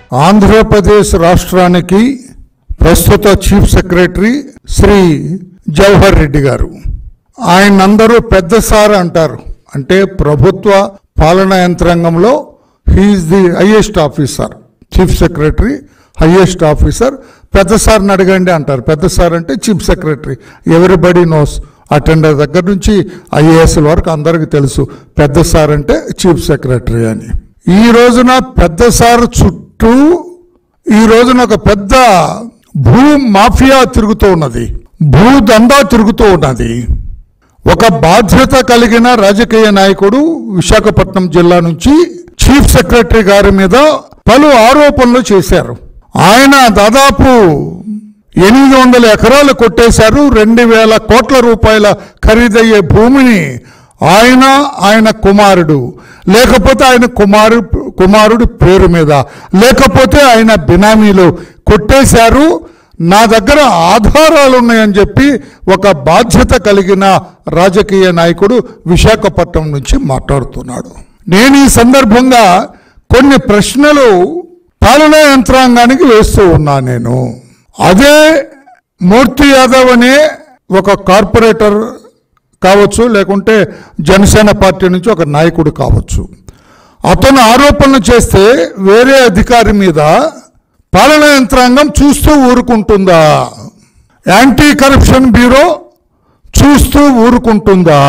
ఆంధ్రప్రదేశ్ రాష్ట్రానికి ప్రస్తుత chief secretary Shri Jawahar Reddy గారు ఆయన అందరూ పెద్ద సార్ అంటారు అంటే ప్రభుత్వ పాలనా యంత్రాంగంలో he is the highest officer chief secretary highest officer పెద్ద సార్ని అడగండి అంటారు పెద్ద సార్ అంటే chief secretary everybody knows attender దగ్గర నుంచి ఐఏఎస్ వరకు అందరికీ తెలుసు పెద్ద సార్ అంటే చీఫ్ సెక్రటరీ అని ఈ రోజున పెద్ద సార్ చుట్టూ ఈ రోజున ఒక పెద్ద భూ మాఫియా తిరుగుతూ ఉన్నది భూ దందా తిరుగుతూ ఉన్నది ఒక బాధ్యత కలిగిన రాజకీయ నాయకుడు విశాఖపట్నం జిల్లా నుంచి చీఫ్ సెక్రటరీ గారి మీద పలు ఆరోపణలు చేశారు ఆయన దాదాపు ఎనిమిది వందల ఎకరాలు కొట్టేశారు రెండు వేల కోట్ల రూపాయల ఖరీదయ్యే భూమిని ఆయన ఆయన కుమారుడు లేకపోతే ఆయన కుమారు కుమారుడు పేరు మీద లేకపోతే ఆయన బినామీలు కొట్టేశారు నా దగ్గర ఆధారాలు ఉన్నాయని చెప్పి ఒక బాధ్యత కలిగిన రాజకీయ నాయకుడు విశాఖపట్నం నుంచి మాట్లాడుతున్నాడు నేను ఈ సందర్భంగా కొన్ని ప్రశ్నలు పాలనా యంత్రాంగానికి వేస్తూ ఉన్నా నేను అదే మూర్తి యాదవ్ అనే ఒక కార్పొరేటర్ కావచ్చు లేకుంటే జనసేన పార్టీ నుంచి ఒక నాయకుడు కావచ్చు అతను ఆరోపణలు చేస్తే వేరే అధికారి మీద పాలనా యంత్రాంగం చూస్తూ ఊరుకుంటుందా యాంటీ కరప్షన్ బ్యూరో చూస్తూ ఊరుకుంటుందా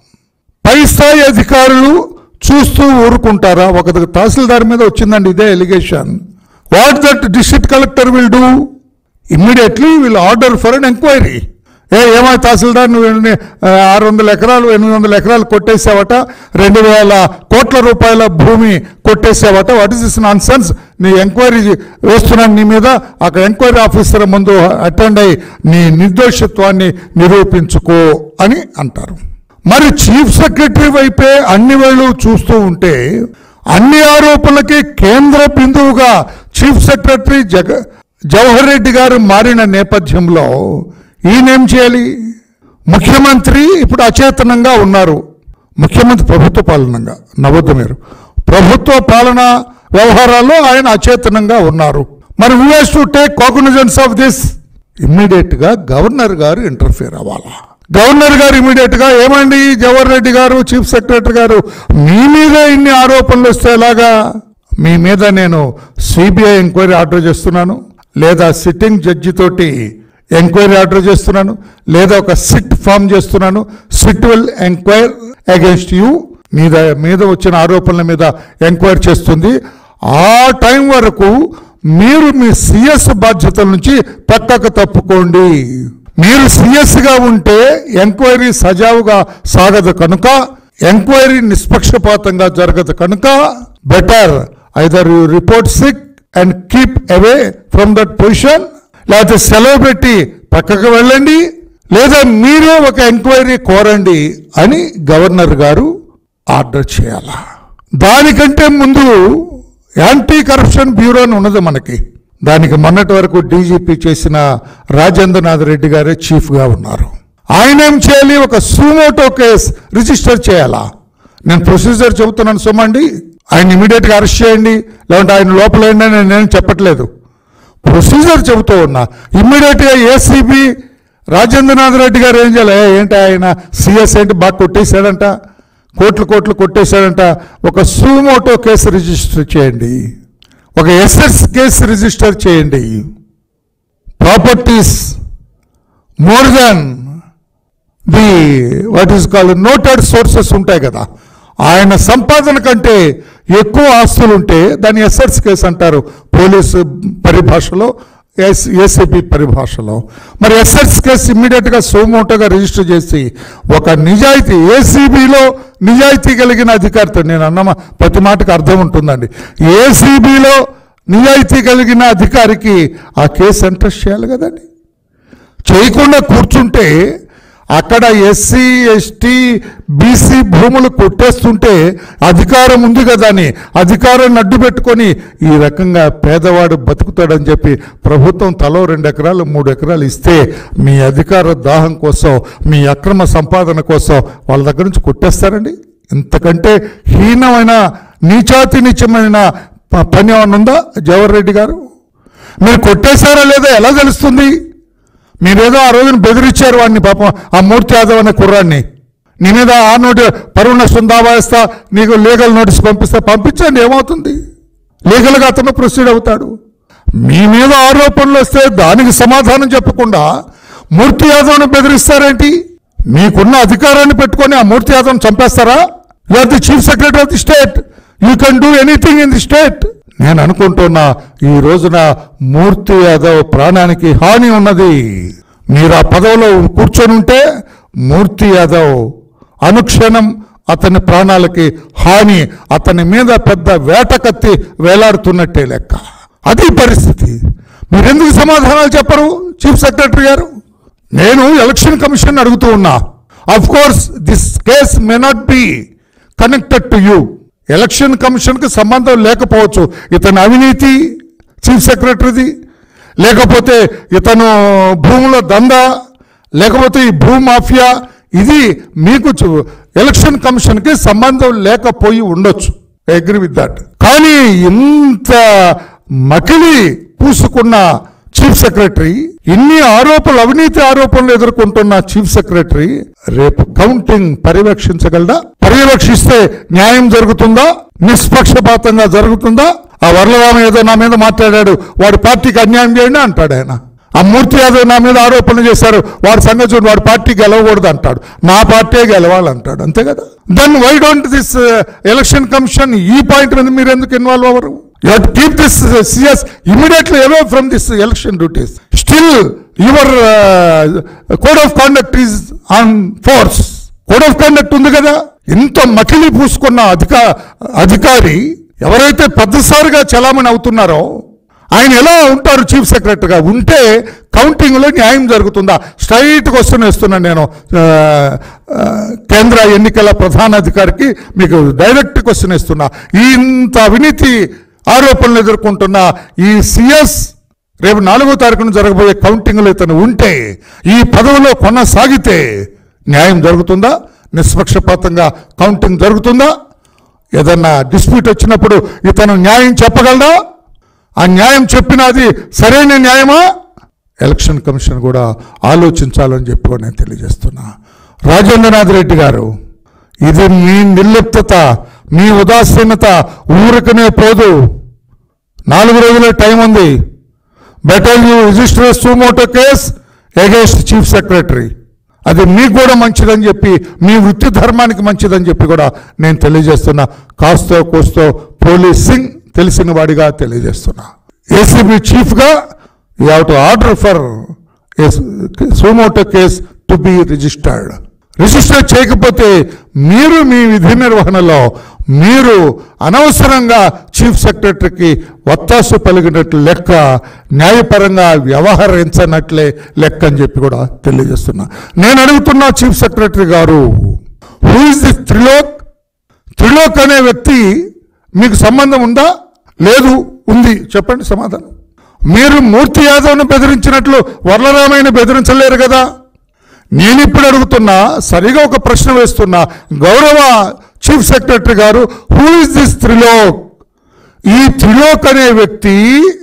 పై స్థాయి అధికారులు చూస్తూ ఊరుకుంటారా ఒక తహసీల్దార్ మీద వచ్చిందండి ఇదే allegation what that district collector will do immediately will order for an enquiry ఏ ఏమై తహసీల్దార్ నువ్వు ఎన్ని, ఆ, ఆరు వందల ఎకరాలు ఎనిమిది వందల ఎకరాలు కొట్టేసావట రెండు వేల కోట్ల రూపాయల భూమి కొట్టేసావట what is this nonsense నీ ఎంక్వైరీ వేస్తున్నాను నీ మీద అక్కడ ఎంక్వైరీ ఆఫీసర్ ముందు అటెండ్ అయ్యి నీ నిర్దోషత్వాన్ని నిరూపించుకో అని అంటారు మరి చీఫ్ సెక్రటరీ వైపే అన్ని వేళ్ళు చూస్తూ ఉంటే అన్ని ఆరోపణలకి కేంద్ర బిందువుగా చీఫ్ సెక్రటరీ జగ జవహర్ రెడ్డి గారు మారిన నేపథ్యంలో ఈయనేం చేయాలి ముఖ్యమంత్రి ఇప్పుడు అచేతనంగా ఉన్నారు ముఖ్యమంత్రి ప్రభుత్వ పాలనంగా నవ్వద్దు మీరు ప్రభుత్వ పాలన వ్యవహారాల్లో ఆయన అచేతనంగా ఉన్నారు మరి who has to take cognizance of this immediate గా గవర్నర్ గారు ఇంటర్ఫియర్ అవ్వాలా గవర్నర్ గారు ఇమీడియట్ గా ఏమండి జవహర్ రెడ్డి గారు చీఫ్ సెక్రటరీ గారు మీ మీద ఇన్ని ఆరోపణలు వస్తే ఎలాగా మీ మీద నేను సిబిఐ ఎంక్వైరీ ఆర్డర్ చేస్తున్నాను లేదా సిట్టింగ్ జడ్జి తోటి ఎంక్వైరీ ఆర్డర్ చేస్తున్నాను లేదా ఒక సిట్ ఫామ్ చేస్తున్నాను SIT will enquire against you మీద మీద వచ్చిన ఆరోపణల మీద ఎంక్వైరీ చేస్తుంది ఆ టైం వరకు మీరు మీ సిఎస్ బాధ్యతల నుంచి పక్కకు తప్పుకోండి మీరు సిఎస్ గా ఉంటే ఎంక్వైరీ సజావుగా సాగదు కనుక ఎంక్వైరీ నిష్పక్షపాతంగా జరగదు కనుక better either you report sick and keep away from that position లేకపోతే సెలవు పెట్టి పక్కకు వెళ్ళండి లేదా మీరే ఒక ఎంక్వైరీ కోరండి అని గవర్నర్ గారు ఆర్డర్ చేయాల దానికంటే ముందు యాంటీ కరప్షన్ బ్యూరో అని ఉన్నది మనకి దానికి మొన్నటి వరకు డీజీపీ చేసిన రాజేంద్రనాథ్ రెడ్డి గారే చీఫ్గా ఉన్నారు ఆయన ఏం చేయాలి ఒక సూమోటో కేస్ రిజిస్టర్ చేయాలా నేను ప్రొసీజర్ చెబుతున్నాను సుమండి ఆయన ఇమీడియట్గా అరెస్ట్ చేయండి లేదంటే ఆయన లోపల ఏంటి అని నేను చెప్పట్లేదు ప్రొసీజర్ చెబుతూ ఉన్నా ఇమ్మీడియట్గా ఏసీబీ రాజేంద్రనాథ్ రెడ్డి గారు ఏం చేయాలి "ఏ, ఏంటి ఆయన సిఎస్ ఏంటి బాగా కొట్టేశాడంట కోట్లు కోట్లు కొట్టేశాడంట ఒక సూమోటో కేసు రిజిస్టర్ చేయండి ఒక ఎస్ఎస్ కేసు రిజిస్టర్ చేయండి properties more than the what is call noted sources ఉంటాయి కదా ఆయన సంపాదన కంటే ఎక్కువ ఆస్తులు ఉంటే దాన్ని ఎస్ఎస్ కేసు అంటారు పోలీసు పరిభాషలో ఎస్ ఏసీపీ పరిభాషలో మరి ఎస్ఎస్ కేసు ఇమ్మీడియట్గా సోమోటోగా రిజిస్టర్ చేసి ఒక నిజాయితీ ఏసీబీలో నిజాయితీ కలిగిన అధికారితో నేను అన్న ప్రతి మాటకు అర్థం ఉంటుందండి ఏసీబీలో నిజాయితీ కలిగిన అధికారికి ఆ కేసు ఎంట్రెస్ట్ చేయాలి కదండి చేయకుండా కూర్చుంటే అక్కడ ఎస్సీ ఎస్టీ బీసీ భూములు కొట్టేస్తుంటే అధికారం ఉంది కదా అని అధికారాన్ని అడ్డు పెట్టుకొని ఈ రకంగా పేదవాడు బతుకుతాడని చెప్పి ప్రభుత్వం తలో రెండు ఎకరాలు మూడు ఎకరాలు ఇస్తే మీ అధికార దాహం కోసం మీ అక్రమ సంపాదన కోసం వాళ్ళ దగ్గర నుంచి కొట్టేస్తారండి ఇంతకంటే హీనమైన నీచాతి నీచమైన ప- పని ఏమన్నా ఉందా జవహర్ రెడ్డి గారు మీరు కొట్టేశారా లేదా ఎలా తెలుస్తుంది మీరేదో ఆ రోజున బెదిరించారు వాడిని పాపం ఆ మూర్తి యాదవ్ అనే కుర్రాన్ని నీ మీద ఆ నోటి పరువు నష్టం దావా వేస్తా నీకు లీగల్ నోటీస్ పంపిస్తా పంపించండి ఏమవుతుంది లీగల్గా అతను ప్రొసీడ్ అవుతాడు మీ మీద ఆరోపణలు వస్తే దానికి సమాధానం చెప్పకుండా మూర్తి యాదవ్ని బెదిరిస్తారేంటి మీకున్న అధికారాన్ని పెట్టుకొని ఆ మూర్తి యాదవ్ని చంపేస్తారా you are the chief secretary of the state you can do anything in the state నేను అనుకుంటున్నా ఈ రోజున మూర్తి యాదవ్ ప్రాణానికి హాని ఉన్నది మీరు ఆ పదవిలో కూర్చొని ఉంటే మూర్తి యాదవ్ అనుక్షణం అతని ప్రాణాలకి హాని అతని మీద పెద్ద వేటకత్తి వేలాడుతున్నట్టే లెక్క అది పరిస్థితి మీరెందుకు సమాధానాలు చెప్పరు చీఫ్ సెక్రటరీ గారు నేను ఎలక్షన్ కమిషన్ అడుగుతూ ఉన్నా of course this case may not be connected to you election కమిషన్కి సంబంధం లేకపోవచ్చు ఇతని అవినీతి చీఫ్ సెక్రటరీది లేకపోతే ఇతను భూముల దందా లేకపోతే ఈ భూ మాఫియా ఇది మీకు చు- ఎలక్షన్ కమిషన్కి సంబంధం లేకపోయి ఉండొచ్చు అగ్రి విత్ దట్ కానీ ఇంత మకిలి పూసుకున్న చీఫ్ సెక్రటరీ ఇన్ని ఆరోపణలు అవినీతి ఆరోపణలు ఎదుర్కొంటున్న చీఫ్ సెక్రటరీ రేపు కౌంటింగ్ పర్యవేక్షించగలడా పర్యవేక్షిస్తే న్యాయం జరుగుతుందా నిష్పక్షపాతంగా జరుగుతుందా ఆ వరలరామ ఏదో నా మీద మాట్లాడాడు వాడి పార్టీకి అన్యాయం చేయండి అంటాడు ఆయన ఆ మూర్తి యాదవ్ నా మీద ఆరోపణలు చేశారు వాడి సంగతి చూడు వాడి పార్టీ గెలవకూడదు అంటాడు నా పార్టీ గెలవాలంటాడు అంతే కదా then why don't this election commission ఈ పాయింట్ మీద మీరు ఎందుకు ఇన్వాల్వ్ అవ్వరు you have keep this CS immediately away from this election duties still your code of conduct is on force code of conduct ఉంది కదా ఇంత మకిలి పూసుకున్న అధిక అధికారి ఎవరైతే పెద్దసారిగా చలామణి అవుతున్నారో ఆయన ఎలా ఉంటారు చీఫ్ సెక్రటరీగా ఉంటే కౌంటింగ్లో న్యాయం జరుగుతుందా స్ట్రైట్ క్వశ్చన్ వేస్తున్నాను నేను ఆ, ఆ, కేంద్ర ఎన్నికల ప్రధాన అధికారికి మీకు డైరెక్ట్ క్వశ్చన్ ఇస్తున్నా ఇంత అవినీతి ఆరోపణలు ఎదుర్కొంటున్న ఈ సిఎస్ రేపు నాలుగో తారీఖున జరగబోయే కౌంటింగ్లో ఇతను ఉంటే ఈ పదవిలో కొనసాగితే న్యాయం జరుగుతుందా నిష్పక్షపాతంగా కౌంటింగ్ జరుగుతుందా ఏదన్నా డిస్ప్యూట్ వచ్చినప్పుడు ఇతను న్యాయం చెప్పగలడా ఆ న్యాయం చెప్పినది సరైన న్యాయమా ఎలక్షన్ కమిషన్ కూడా ఆలోచించాలని చెప్పి కూడా నేను తెలియజేస్తున్నా రాజేంద్రనాథ్ రెడ్డి గారు ఇది మీ నిర్లిప్తత మీ ఉదాసీనత ఊరికనే పోదు నాలుగు రోజులే టైం ఉంది better you register suo motu case against chief secretary అది మీకు కూడా మంచిదని చెప్పి మీ వృత్తి ధర్మానికి మంచిదని చెప్పి కూడా నేను తెలియజేస్తున్నా కాస్తో కోస్తో పోలీసింగ్ తెలిసిన వాడిగా తెలియజేస్తున్నా ఏసీబీ చీఫ్గా you have to order for suo motu case to be registered register చేయకపోతే మీరు మీ విధి నిర్వహణలో మీరు అనవసరంగా చీఫ్ సెక్రటరీకి ఒత్తాసు పలిగినట్లు లెక్క న్యాయపరంగా వ్యవహరించనట్లే లెక్క అని చెప్పి కూడా తెలియజేస్తున్నా నేను అడుగుతున్నా చీఫ్ సెక్రటరీ గారు who is the Trilok Trilok అనే వ్యక్తి మీకు సంబంధం ఉందా లేదు ఉంది చెప్పండి సమాధానం మీరు మూర్తి యాదవ్ను బెదిరించినట్లు వరలరామయ్యని బెదిరించలేరు కదా నేను ఇప్పుడు అడుగుతున్నా సరిగా ఒక ప్రశ్న వేస్తున్నా గౌరవ చీఫ్ సెక్రటరీ గారు హూ ఇస్ దిస్ త్రిలోక్ ఈ త్రిలోక్ అనే వ్యక్తి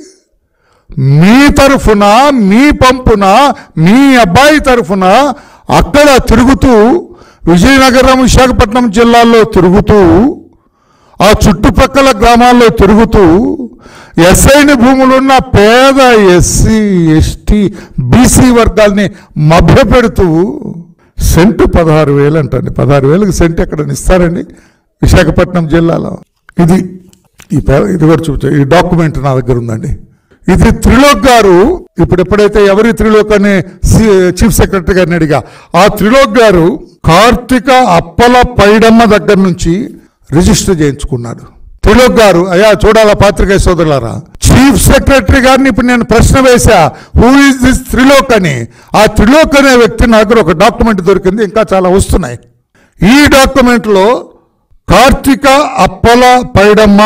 మీ తరఫున మీ పంపున మీ అబ్బాయి తరఫున అక్కడ తిరుగుతూ విజయనగరం విశాఖపట్నం జిల్లాల్లో తిరుగుతూ ఆ చుట్టుపక్కల గ్రామాల్లో తిరుగుతూ ఎస్ఐని భూములున్న పేద ఎస్సీ ఎస్టీ బీసీ వర్గాల్ని మభ్యపెడుతూ సెంటు పదహారు వేలు అంటండి పదహారు వేలకు సెంటు ఎక్కడ ఇస్తారండి విశాఖపట్నం జిల్లాలో ఇది ఈ పే- ఇది కూడా చూపించా ఈ డాక్యుమెంట్ నా దగ్గర ఉందండి ఇది త్రిలోక్ గారు ఇప్పుడు ఎప్పుడైతే ఎవరి త్రిలోక్ అనే సి- చీఫ్ సెక్రటరీ గారిని అడిగా ఆ త్రిలోక్ గారు కార్తీక అప్పల పైడమ్మ దగ్గర నుంచి రిజిస్టర్ చేయించుకున్నాడు త్రిలోక్ గారు అయ్యా చూడాలా పాత్రికేయ సోదరులారా చీఫ్ సెక్రటరీ గారిని ఇప్పుడు నేను ప్రశ్న వేశా హూ ఇస్ దిస్ త్రిలోక్ అని ఆ త్రిలోక్ అనే వ్యక్తి నా దగ్గర ఒక డాక్యుమెంట్ దొరికింది ఇంకా చాలా వస్తున్నాయి ఈ డాక్యుమెంట్లో కార్తీక అప్పల పైడమ్మ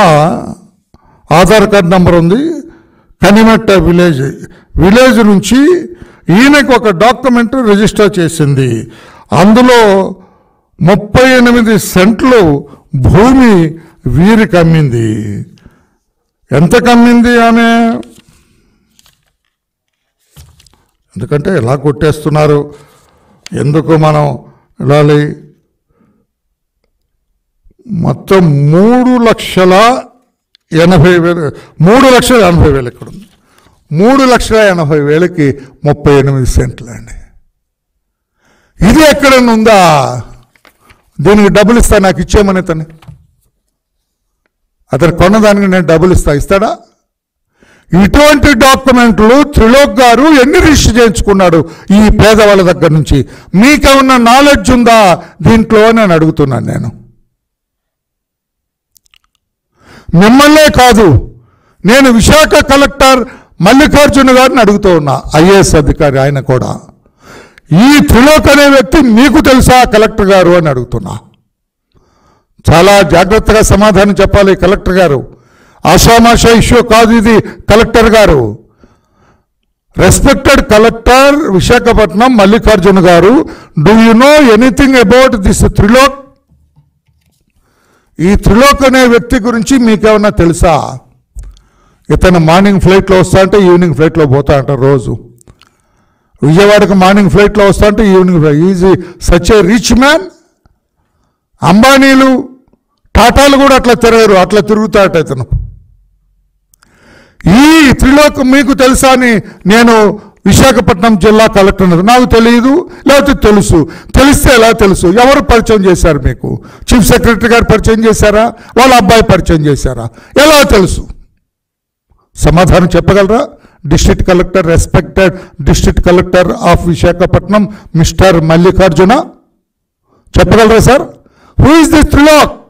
ఆధార్ కార్డ్ నంబర్ ఉంది కనిమెట్ట విలేజ్ విలేజ్ నుంచి ఈయనకు ఒక డాక్యుమెంట్ రిజిస్టర్ చేసింది అందులో ముప్పై ఎనిమిది సెంట్లు భూమి వీరికి అమ్మింది ఎంత కమ్మింది ఆమె ఎందుకంటే ఎలా కొట్టేస్తున్నారు ఎందుకు మనం వెళ్ళాలి మొత్తం మూడు లక్షల ఎనభై వేలు మూడు లక్షల ఎనభై వేలు ఇక్కడ ఉంది మూడు లక్షల ఎనభై వేలకి ముప్పై ఎనిమిది సెంట్లు అండి ఇది ఎక్కడన్నా ఉందా దీనికి డబ్బులు ఇస్తా నాకు ఇచ్చేయమని అతన్ని అతను కొన్నదానికి నేను డబ్బులు ఇస్తా ఇస్తాడా ఇటువంటి డాక్యుమెంట్లు త్రిలోక్ గారు ఎన్ని రిజిస్టర్ చేయించుకున్నాడు ఈ పేదవాళ్ళ దగ్గర నుంచి మీకేమన్నా నాలెడ్జ్ ఉందా దీంట్లో నేను అడుగుతున్నాను నేను మిమ్మల్నే కాదు నేను విశాఖ కలెక్టర్ మల్లికార్జున గారిని అడుగుతూ ఉన్నా ఐఏఎస్ అధికారి ఆయన కూడా ఈ త్రిలోక్ అనే వ్యక్తి మీకు తెలుసా కలెక్టర్ గారు అని అడుగుతున్నా చాలా జాగ్రత్తగా సమాధానం చెప్పాలి కలెక్టర్ గారు ఆషామాషా ఇష్యూ కాదు ఇది కలెక్టర్ గారు రెస్పెక్టెడ్ కలెక్టర్ విశాఖపట్నం మల్లికార్జున గారు do you know anything about this Trilok ఈ త్రిలోక్ అనే వ్యక్తి గురించి మీకేమన్నా తెలుసా ఇతను మార్నింగ్ ఫ్లైట్లో వస్తా అంటే ఈవినింగ్ ఫ్లైట్లో పోతా అంట రోజు విజయవాడకు మార్నింగ్ ఫ్లైట్లో వస్తా అంటే evening flight is he such a rich man అంబానీలు టాటాలు కూడా అట్లా తిరగరు అట్లా తిరుగుతాట ఇతను ఈ త్రిలోక్ మీకు తెలుసా అని నేను విశాఖపట్నం జిల్లా కలెక్టర్ అన్నది. నాకు తెలియదు లేకపోతే తెలుసు తెలిస్తే ఎలా తెలుసు ఎవరు పరిచయం చేశారు మీకు చీఫ్ సెక్రటరీ గారు పరిచయం చేశారా వాళ్ళ అబ్బాయి పరిచయం చేశారా ఎలా తెలుసు సమాధానం చెప్పగలరా district collector respected district collector of Visakhapatnam mister Mallikarjuna చెప్పగలరా sir who is this Trilok